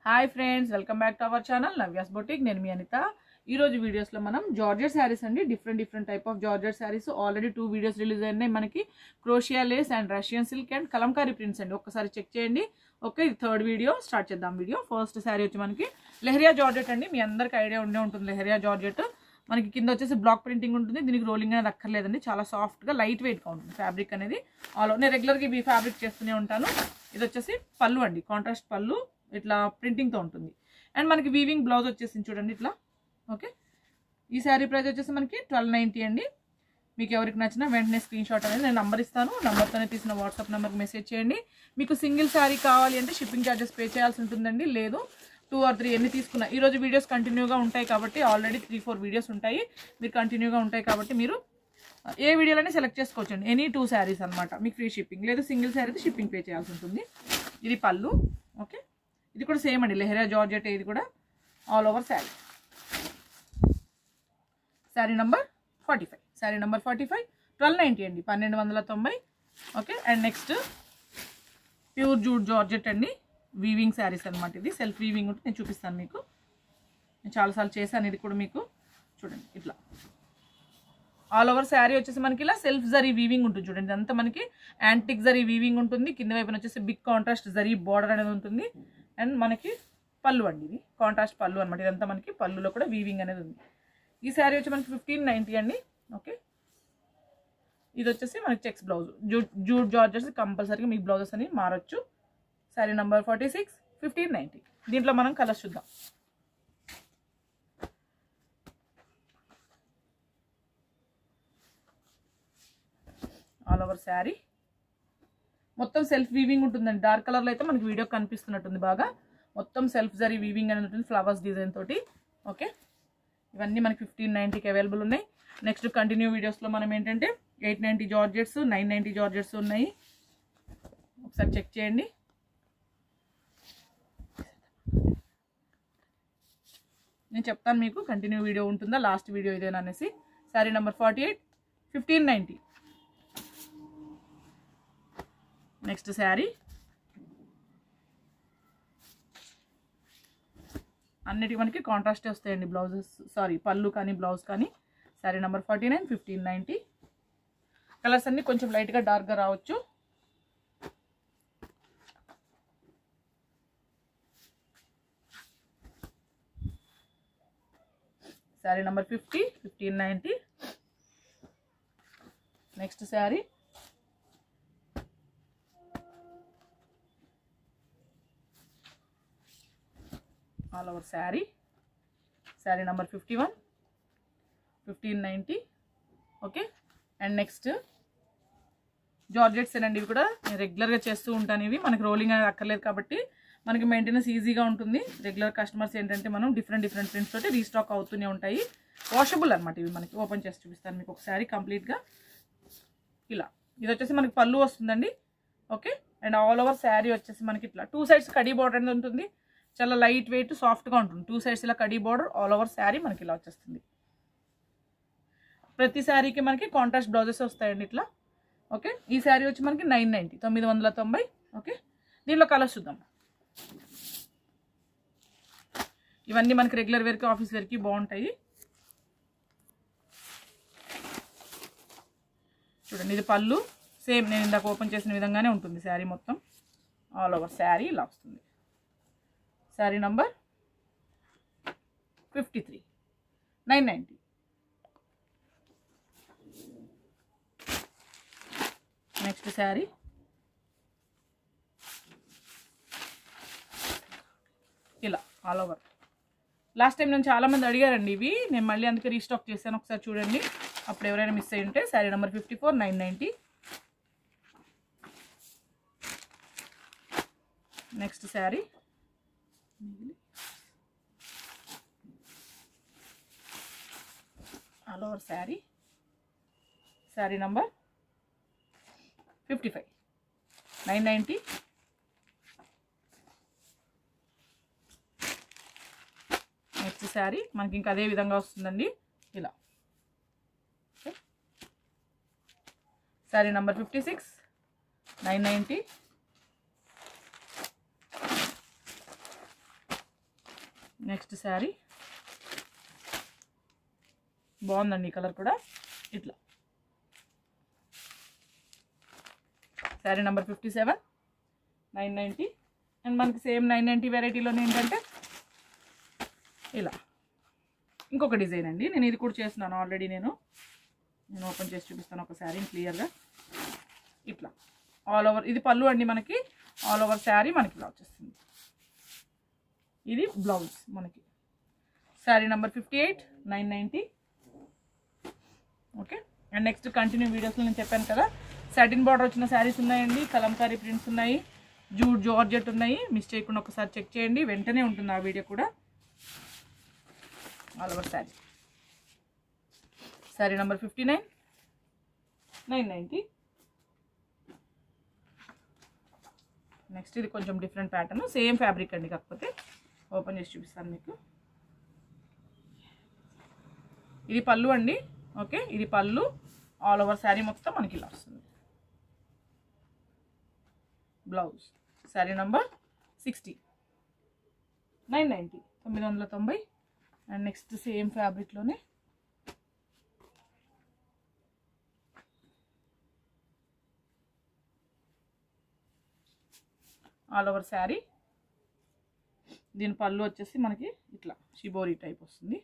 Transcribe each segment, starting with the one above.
hi friends welcome back to our channel Navya's boutique నేను మీ అనిత ఈ రోజు వీడియోస్లో మనం జార్జెట్ శారీస్ అండి different different type of georgette saris already two videos release అయినాయి మనకి crochet lace and Russian silk and Kalamkari prints అండి ఒక్కసారి చెక్ చేయండి ఓకే ఇది థర్డ్ వీడియో స్టార్ట్ చేద్దాం వీడియో ఫస్ట్ శారీ వచ్చి మనకి లెహరియా జార్జెట్ అండి మీ అందరికి ఐడియా ఉండే ఉంటుంది లెహరియా జార్జెట్ మనకి కింద వచ్చేసి బ్లాక్ ప్రింటింగ్ ఉంటుంది దీనికి రోలింగ్ అనేది అక్కర్లేదండి చాలా సాఫ్ట్గా లైట్ వెయిట్గా ఉంటుంది ఫ్యాబ్రిక్ అనేది ఆల్ నేను రెగ్యులర్గా ఇవి ఫ్యాబ్రిక్ చేస్తూనే ఉంటాను ఇది వచ్చేసి పళ్ళు అండి కాంట్రాస్ట్ పళ్ళు ఇట్లా ప్రింటింగ్తో ఉంటుంది అండ్ మనకి వీవింగ్ బ్లౌజ్ వచ్చేసింది చూడండి ఇట్లా ఓకే ఈ శారీ ప్రైస్ వచ్చేసి మనకి ట్వెల్వ్ నైంటీ అండి మీకు ఎవరికి నచ్చినా వెంటనే స్క్రీన్ షాట్ అనేది నేను నంబర్ ఇస్తాను నంబర్తోనే తీసిన వాట్సాప్ నెంబర్కి మెసేజ్ చేయండి మీకు సింగిల్ శారీ కావాలి అంటే షిప్పింగ్ ఛార్జెస్ పే చేయాల్సి ఉంటుందండి లేదు టూ ఆర్ త్రీ ఎన్ని తీసుకున్నా ఈరోజు వీడియోస్ కంటిన్యూగా ఉంటాయి కాబట్టి ఆల్రెడీ త్రీ ఫోర్ వీడియోస్ ఉంటాయి మీరు కంటిన్యూగా ఉంటాయి కాబట్టి మీరు ఏ వీడియోలోనే సెలెక్ట్ చేసుకోవచ్చండి ఎనీ టూ శారీస్ అనమాట మీకు ఫ్రీ షిప్పింగ్ లేదు సింగిల్ శారీ షిప్పింగ్ పే చేయాల్సి ఉంటుంది ఇది పళ్ళు ఓకే ఇది కూడా సేమ్ అండి లెహరియా జార్జెట్ ఇది కూడా all over sari sari number forty five sari number forty five twelve ninety అండి పన్నెండు వందల తొంభై okay and next pure jute georgette అండి వీవింగ్ శారీస్ అనమాట ఇది సెల్ఫ్ వీవింగ్ ఉంటుంది నేను చూపిస్తాను మీకు నేను చాలాసార్లు చేశాను ఇది కూడా మీకు చూడండి ఇట్లా ఆల్ ఓవర్ శారీ వచ్చేసి మనకి ఇలా సెల్ఫ్ జరీ వీవింగ్ ఉంటుంది చూడండి ఇదంతా మనకి యాంటిక్ జరీ వీవింగ్ ఉంటుంది కింద వైపున వచ్చేసి బిగ్ కాంట్రాస్ట్ జరీ బార్డర్ అనేది ఉంటుంది అండ్ మనకి పళ్ళు అండి ఇది కాంట్రాస్ట్ పళ్ళు అనమాట ఇదంతా మనకి పళ్ళులో కూడా వీవింగ్ అనేది ఉంది ఈ శారీ వచ్చి మనకి ఫిఫ్టీన్ నైంటీ అండి ఓకే ఇది వచ్చేసి మనకి checks blouse jute jute georgettes కంపల్సరీగా మీ బ్లౌజెస్ అని మారచ్చు sari number forty six fifteen ninety దీంట్లో మనం కలర్స్ చూద్దాం ఆల్ ఓవర్ శారీ మొత్తం సెల్ఫ్ వీవింగ్ ఉంటుందండి డార్క్ కలర్లో అయితే మనకి వీడియో కనిపిస్తున్నట్టుంది బాగా మొత్తం సెల్ఫ్ జరీ వీవింగ్ అనేది ఉంటుంది ఫ్లవర్స్ డిజైన్ తోటి ఓకే ఇవన్నీ మనకి ఫిఫ్టీన్ నైంటీకి అవైలబుల్ ఉన్నాయి నెక్స్ట్ కంటిన్యూ వీడియోస్లో మనం ఏంటంటే eight ninety georgettes nine ninety georgettes ఉన్నాయి ఒకసారి చెక్ చేయండి నేను చెప్తాను మీకు కంటిన్యూ వీడియో ఉంటుందా లాస్ట్ వీడియో ఇదేనా అనేసి sari number forty eight fifteen ninety next sari అన్నిటికి మనకి కాంట్రాస్టే వస్తాయండి బ్లౌజెస్ సారీ పళ్ళు కానీ బ్లౌజ్ కానీ sari number forty nine fifteen ninety colours అన్నీ కొంచెం లైట్గా డార్క్గా రావచ్చు sari number fifty fifteen ninety next sari all over sari sari number fifty one fifteen ninety okay and next georgettes అండి ఇవి కూడా నేను రెగ్యులర్గా చేస్తూ ఉంటాను ఇవి మనకి రోలింగ్ అనేది అక్కర్లేదు కాబట్టి మనకి మెయింటెనెన్స్ ఈజీగా ఉంటుంది రెగ్యులర్ కస్టమర్స్ ఏంటంటే మనం డిఫరెంట్ డిఫరెంట్ ప్రింట్స్ తోటి రీస్టాక్ అవుతూనే ఉంటాయి వాషబుల్ అనమాట ఇవి మనకి ఓపెన్ చేసి చూపిస్తాను మీకు ఒకసారి కంప్లీట్గా ఇలా ఇది వచ్చేసి మనకి పళ్ళు వస్తుందండి okay and all over sari వచ్చేసి మనకి ఇట్లా టూ సైడ్స్ కడీ బార్డర్ అనేది ఉంటుంది చాలా లైట్ వెయిట్ సాఫ్ట్గా ఉంటుంది టూ సైడ్స్ ఇలా కడీ బార్డర్ ఆల్ ఓవర్ శారీ మనకి ఇలా వచ్చేస్తుంది ప్రతి శారీకి మనకి కాంట్రాస్ట్ బ్లౌజెస్ వస్తాయండి ఇట్లా ఓకే ఈ శారీ వచ్చి మనకి నైన్ నైంటీ తొమ్మిది వందల తొంభై ఓకే దీనిలో కలర్స్ చూద్దాం ఇవన్నీ మనకి రెగ్యులర్ వేర్కి ఆఫీస్ వేర్కి బాగుంటాయి చూడండి ఇది పళ్ళు సేమ్ నేను ఇందాక ఓపెన్ చేసిన విధంగానే ఉంటుంది శారీ మొత్తం ఆల్ ఓవర్ శారీ ఇలా వస్తుంది sari number fifty three nine ninety next sari ఇలా ఆల్ ఓవర్ లాస్ట్ టైం నేను చాలామంది అడిగారండి ఇవి నేను మళ్ళీ అందుకే రీస్టాక్ చేశాను ఒకసారి చూడండి అప్పుడు ఎవరైనా మిస్ అయ్యి ఉంటే sari number fifty four nine ninety next sari all over sari sari number fifty five nine ninety next sari మనకి ఇంకా అదే విధంగా వస్తుందండి ఇలా sari number fifty six nine ninety next sari బాగుందండి ఈ కలర్ కూడా ఇట్లా sari number fifty seven nine ninety and మనకి సేమ్ నైన్ నైంటీ వెరైటీలోనే ఏంటంటే ఇలా ఇంకొక డిజైన్ అండి నేను ఇది కూడా చేస్తున్నాను ఆల్రెడీ నేను నేను ఓపెన్ చేసి చూపిస్తాను ఒక శారీని క్లియర్గా ఇట్లా ఆల్ ఓవర్ ఇది పళ్ళు అండి మనకి ఆల్ ఓవర్ శారీ మనకి ఇలా వచ్చేస్తుంది ఇది బ్లౌజ్ మనకి sari number fifty eight nine ninety okay and next continue వీడియోస్లో నేను చెప్పాను కదా సాటిన్ బార్డర్ వచ్చిన శారీస్ ఉన్నాయండి కలంకారీ ప్రింట్స్ ఉన్నాయి జూట్ జార్జెట్ ఉన్నాయి మిస్ చేయకుండా ఒకసారి చెక్ చేయండి వెంటనే ఉంటుంది ఆ వీడియో కూడా all over sari sari number fifty nine nine ninety next ఇది కొంచెం డిఫరెంట్ ప్యాటర్న్ సేమ్ ఫ్యాబ్రిక్ అండి కాకపోతే ఓపెన్ చేసి చూపిస్తాను మీకు ఇది పళ్ళు అండి ఓకే ఇది పళ్ళు ఆల్ ఓవర్ శారీ మొత్తం మనకి ఇలా వస్తుంది blouse sari number sixty nine ninety తొమ్మిది వందల తొంభై అండ్ నెక్స్ట్ సేమ్ ఫ్యాబ్రిక్లోనే ఆల్ ఓవర్ శారీ దీని పళ్ళు వచ్చేసి మనకి ఇట్లా షిబోరి టైప్ వస్తుంది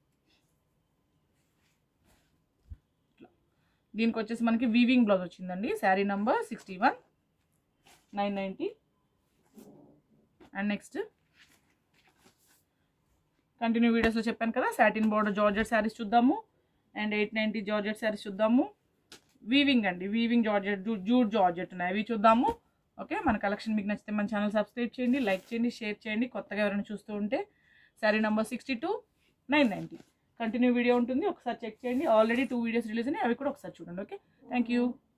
ఇట్లా దీనికి వచ్చేసి మనకి వీవింగ్ బ్లౌజ్ వచ్చిందండి sari number sixty one nine ninety and next continue వీడియోస్లో చెప్పాను కదా సాటిన్ బోర్డర్ జార్జెట్ శారీస్ చూద్దాము and eight ninety georgette saris చూద్దాము వీవింగ్ అండి వీవింగ్ జార్జెట్ జూట్ జార్జెట్ ఉన్నాయి అవి చూద్దాము ఓకే మన కలెక్షన్ మీకు నచ్చితే మన ఛానల్ సబ్స్క్రైబ్ చేయండి లైక్ చేయండి షేర్ చేయండి కొత్తగా ఎవరైనా చూస్తూ ఉంటే sari number sixty two nine ninety continue video ఉంటుంది ఒకసారి చెక్ చేయండి ఆల్రెడీ టూ వీడియోస్ రిలీజ్ అయినాయి అవి కూడా ఒకసారి చూడండి ఓకే థ్యాంక్ యూ